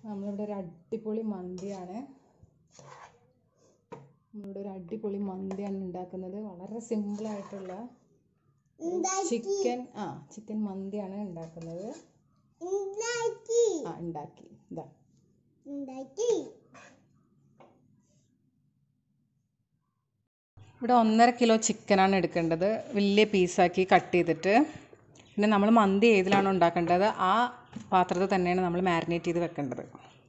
നമ്മളിവിടെ ഒരു അടിപൊളി മന്തിയാണ് നമ്മളിവിടെ ഒരു അടിപൊളി മന്തിയാണ് ഉണ്ടാക്കുന്നത് വളരെ സിമ്പിളായിട്ടുള്ള ചിക്കൻ ആ ചിക്കൻ മന്തിയാണ് ഉണ്ടാക്കുന്നത് ഉണ്ടാക്കി ആ ഉണ്ടാക്കി ഇതാ ഉണ്ടാക്കി ഇവിടെ ഒന്നര കിലോ ചിക്കനാണ് എടുക്കേണ്ടത് വലിയ പീസാക്കി കട്ട് ചെയ്തിട്ട് പിന്നെ നമ്മൾ മന്തി ഏതിലാണോ ഉണ്ടാക്കേണ്ടത് ആ പാത്രത്തിൽ തന്നെയാണ് നമ്മൾ മാരിനേറ്റ് ചെയ്ത് വെക്കേണ്ടത്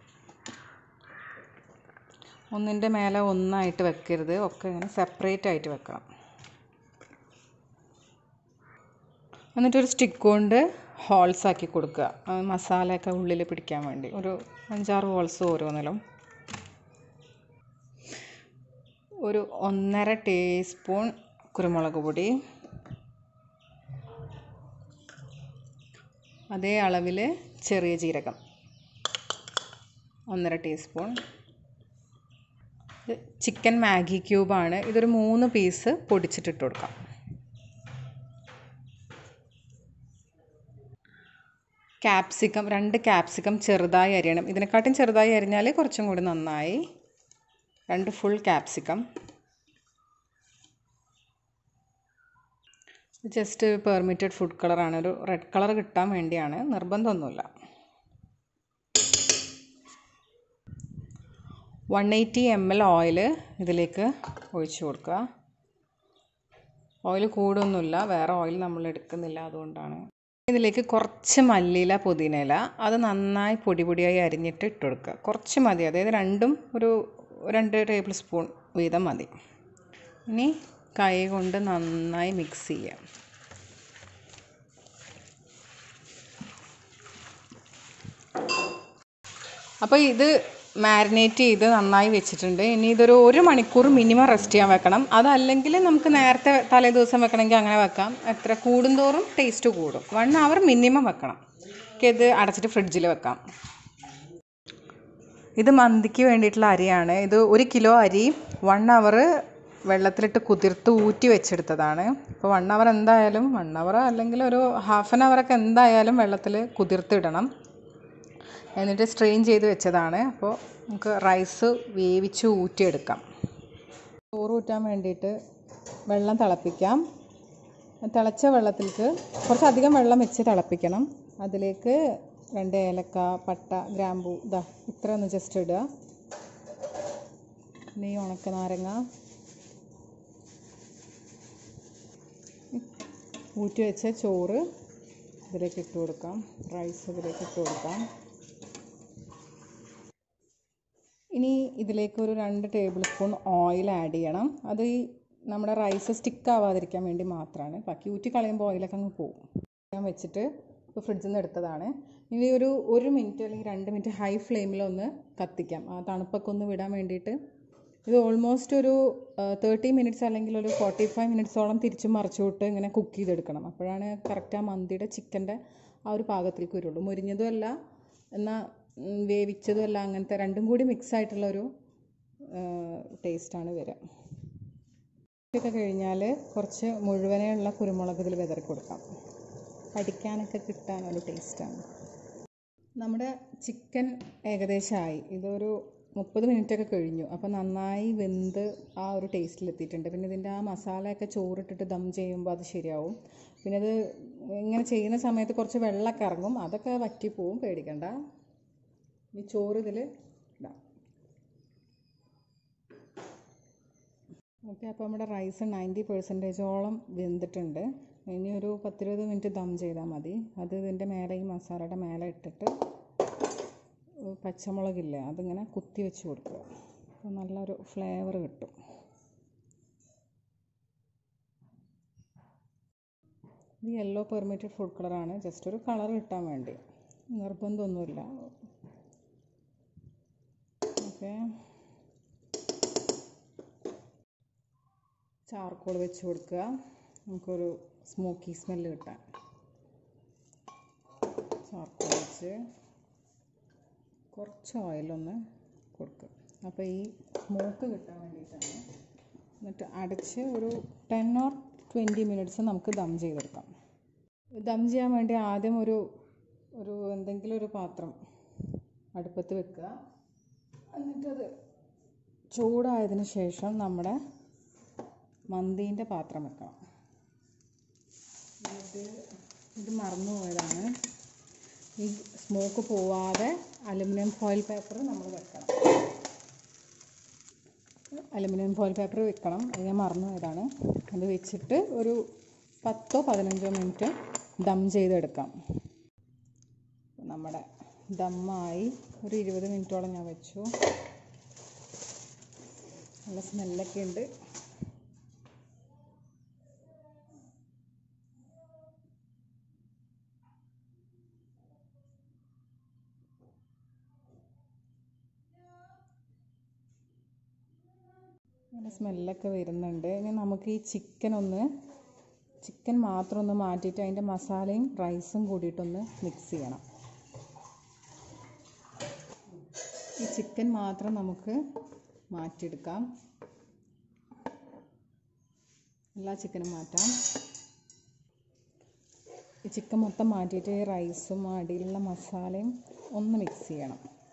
ഒന്നിൻ്റെ മേലെ ഒന്നായിട്ട് വെക്കരുത് ഒക്കെ ഇങ്ങനെ സെപ്പറേറ്റ് ആയിട്ട് വെക്കണം എന്നിട്ടൊരു സ്റ്റിക്ക് കൊണ്ട് ഹോൾസ് ആക്കി കൊടുക്കുക ആ മസാലയൊക്കെ ഉള്ളിൽ പിടിക്കാൻ വേണ്ടി ഒരു അഞ്ചാറ് ഹോൾസ് ഓരോന്നിലും ഒരു ഒന്നര ടീസ്പൂൺ കുരുമുളക് പൊടി അതേ അളവിൽ ചെറിയ ജീരകം ഒന്നര ടീസ്പൂൺ ഇത് ചിക്കൻ മാഗി ക്യൂബാണ് ഇതൊരു മൂന്ന് പീസ് പൊടിച്ചിട്ടിട്ട് കൊടുക്കാം ക്യാപ്സിക്കം രണ്ട് ക്യാപ്സിക്കം ചെറുതായി അരിയണം ഇതിനെക്കാട്ടും ചെറുതായി അരിഞ്ഞാൽ കുറച്ചും കൂടി നന്നായി രണ്ട് full capsicum just permitted food കളറാണ് ഒരു റെഡ് കളർ കിട്ടാൻ വേണ്ടിയാണ് നിർബന്ധമൊന്നുമില്ല one eighty M L oil ഇതിലേക്ക് ഒഴിച്ചു കൊടുക്കുക ഓയിൽ കൂടൊന്നുമില്ല വേറെ ഓയിൽ നമ്മൾ എടുക്കുന്നില്ല അതുകൊണ്ടാണ് ഇതിലേക്ക് കുറച്ച് മല്ലിയില പുതിനയില അത് നന്നായി പൊടി പൊടിയായി അരിഞ്ഞിട്ട് ഇട്ട് കൊടുക്കുക കുറച്ച് മതി അതായത് രണ്ടും ഒരു രണ്ട് ടേബിൾ സ്പൂൺ വീതം മതി ഇനി കൈ കൊണ്ട് നന്നായി മിക്സ് ചെയ്യാം അപ്പോൾ ഇത് മാരിനേറ്റ് ചെയ്ത് നന്നായി വെച്ചിട്ടുണ്ട് ഇനി ഇതൊരു ഒരു മണിക്കൂർ മിനിമം റെസ്റ്റ് ചെയ്യാൻ വെക്കണം അതല്ലെങ്കിൽ നമുക്ക് നേരത്തെ തലേ ദിവസം വെക്കണമെങ്കിൽ അങ്ങനെ വെക്കാം എത്ര കൂടുന്തോറും ടേസ്റ്റ് കൂടും വൺ അവർ മിനിമം വെക്കണം ഒക്കെ ഇത് അടച്ചിട്ട് ഫ്രിഡ്ജിൽ വെക്കാം ഇത് മന്തിക്ക് വേണ്ടിയിട്ടുള്ള അരിയാണ് ഇത് ഒരു കിലോ അരി വൺ അവർ വെള്ളത്തിലിട്ട് കുതിർത്ത് ഊറ്റി വെച്ചെടുത്തതാണ് അപ്പോൾ വൺ അവർ എന്തായാലും വൺ അവർ അല്ലെങ്കിൽ ഒരു ഹാഫ് ആൻ അവറൊക്കെ എന്തായാലും വെള്ളത്തിൽ കുതിർത്തിടണം എന്നിട്ട് സ്ട്രെയിൻ ചെയ്ത് വെച്ചതാണ് അപ്പോൾ നമുക്ക് റൈസ് വേവിച്ച് ഊറ്റിയെടുക്കാം ചോറ് ഊറ്റാൻ വേണ്ടിയിട്ട് വെള്ളം തിളപ്പിക്കാം തിളച്ച വെള്ളത്തിലേക്ക് കുറച്ചധികം വെള്ളം വെച്ച് തിളപ്പിക്കണം അതിലേക്ക് രണ്ട് ഏലക്ക പട്ട ഗ്രാമ്പൂ ഇതാ ഇത്ര ഒന്ന് ജസ്റ്റ് ഇടുക പിന്നെ ഈ ഉണക്ക നാരങ്ങ ഊറ്റി വെച്ച ചോറ് ഇതിലേക്ക് ഇട്ട് കൊടുക്കാം റൈസ് ഇതിലേക്ക് ഇട്ട് കൊടുക്കാം ഇനി ഇതിലേക്ക് ഒരു രണ്ട് ടേബിൾ സ്പൂൺ ഓയിൽ ആഡ് ചെയ്യണം അത് ഈ നമ്മുടെ റൈസ് സ്റ്റിക്ക് ആവാതിരിക്കാൻ വേണ്ടി മാത്രമാണ് ബാക്കി ഊറ്റി കളയുമ്പോൾ ഓയിലൊക്കെ അങ്ങ് പോകും ഞാൻ വെച്ചിട്ട് ഇപ്പോൾ ഫ്രിഡ്ജിൽ നിന്ന് എടുത്തതാണ് ഇനി ഒരു ഒരു മിനിറ്റ് അല്ലെങ്കിൽ രണ്ട് മിനിറ്റ് ഹൈ ഫ്ലെയിമിലൊന്ന് കത്തിക്കാം ആ തണുപ്പൊക്കെ ഒന്ന് വിടാൻ വേണ്ടിയിട്ട് ഇത് ഓൾമോസ്റ്റ് ഒരു തേർട്ടി മിനിറ്റ്സ് അല്ലെങ്കിൽ ഒരു ഫോർട്ടി ഫൈവ് മിനിറ്റ്സോളം തിരിച്ചും മറിച്ചുവിട്ട് ഇങ്ങനെ കുക്ക് ചെയ്തെടുക്കണം അപ്പോഴാണ് കറക്റ്റ് ആ മന്തിയുടെ ചിക്കൻ്റെ ആ ഒരു പാകത്തിലേക്ക് വരുള്ളൂ മുരിഞ്ഞതും അല്ല എന്നാൽ വേവിച്ചതും അല്ല അങ്ങനത്തെ രണ്ടും കൂടി മിക്സ് ആയിട്ടുള്ള ഒരു ടേസ്റ്റാണ് വരിക ഇതൊക്കെ കഴിഞ്ഞാൽ കുറച്ച് മുഴുവനെയുള്ള കുരുമുളക് ഇതിൽ വിതറി കൊടുക്കാം പഠിക്കാനൊക്കെ കിട്ടാൻ ഒരു ടേസ്റ്റാണ് നമ്മുടെ ചിക്കൻ ഏകദേശമായി ഇതൊരു മുപ്പത് മിനിറ്റൊക്കെ കഴിഞ്ഞു അപ്പോൾ നന്നായി വെന്ത് ആ ഒരു ടേസ്റ്റിലെത്തിയിട്ടുണ്ട് പിന്നെ ഇതിൻ്റെ ആ മസാലയൊക്കെ ചോറിട്ടിട്ട് ദം ചെയ്യുമ്പോൾ അത് ശരിയാവും പിന്നെ അത് ഇങ്ങനെ ചെയ്യുന്ന സമയത്ത് കുറച്ച് വെള്ളമൊക്കെ ഇറങ്ങും അതൊക്കെ വറ്റിപ്പോവും പേടിക്കണ്ട ഈ ചോറ് ഇതിൽ ഇടാം ഓക്കെ അപ്പോൾ നമ്മുടെ റൈസ് നയൻറ്റി പെർസെൻറ്റേജോളം വെന്തിട്ടുണ്ട് ഇനി ഒരു പത്തിരുപത് മിനിറ്റ് ദം ചെയ്താൽ മതി അത് ഇതിൻ്റെ മേലെ ഈ മസാലയുടെ മേലെ ഇട്ടിട്ട് പച്ചമുളകില്ലേ അതിങ്ങനെ കുത്തി വെച്ച് കൊടുക്കുക അപ്പോൾ നല്ലൊരു ഫ്ലേവർ കിട്ടും ഇത് യെല്ലോ പെർമിറ്റഡ് ഫുഡ് കളറാണ് ജസ്റ്റ് ഒരു കളർ കിട്ടാൻ വേണ്ടി നിർബന്ധമൊന്നുമില്ല ഓക്കെ ചാർക്കോൾ വെച്ച് കൊടുക്കുക നമുക്കൊരു സ്മോക്കി സ്മെല്ല് കിട്ടാൻ ചാർക്കോൾ വെച്ച് കുറച്ച് ഓയിലൊന്ന് കൊടുക്കുക അപ്പോൾ ഈ സ്മോക്ക് കിട്ടാൻ വേണ്ടിയിട്ടാണ് എന്നിട്ട് അടച്ച് ഒരു ടെൻ ഓർ ട്വൻറ്റി മിനിറ്റ്സ് നമുക്ക് ദം ചെയ്തെടുക്കാം ദം ചെയ്യാൻ വേണ്ടി ആദ്യം ഒരു ഒരു എന്തെങ്കിലും ഒരു പാത്രം അടുപ്പത്ത് എടുത്ത് വെക്കുക എന്നിട്ടത് ചൂടായതിന് ശേഷം നമ്മുടെ മന്തീൻ്റെ പാത്രം വെക്കണം എന്നിട്ട് ഇത് മറന്നു പോയതാണ് ഈ സ്മോക്ക് പോവാതെ അലുമിനിയം ഫോയിൽ പേപ്പർ നമ്മൾ വെക്കണം അലുമിനിയം ഫോയിൽ പേപ്പർ വെക്കണം അത് ഞാൻ മറന്നു പോയതാണ് അത് വെച്ചിട്ട് ഒരു പത്തോ പതിനഞ്ചോ മിനിറ്റ് ദം ചെയ്തെടുക്കാം നമ്മുടെ ദമ്മായി ഒരു ഇരുപത് മിനിറ്റോളം ഞാൻ വെച്ചു നല്ല സ്മെല്ലൊക്കെ ഉണ്ട് നല്ല സ്മെല്ലൊക്കെ വരുന്നുണ്ട് ഇനി നമുക്ക് ഈ ചിക്കൻ ഒന്ന് ചിക്കൻ മാത്രം ഒന്ന് മാറ്റിയിട്ട് അതിൻ്റെ മസാലയും റൈസും കൂടിയിട്ടൊന്ന് മിക്സ് ചെയ്യണം ഈ ചിക്കൻ മാത്രം നമുക്ക് മാറ്റിയെടുക്കാം എല്ലാ ചിക്കനും മാറ്റാം ഈ ചിക്കൻ മൊത്തം മാറ്റിയിട്ട് ഈ റൈസും അടിയിലുള്ള മസാലയും ഒന്ന് മിക്സ് ചെയ്യണം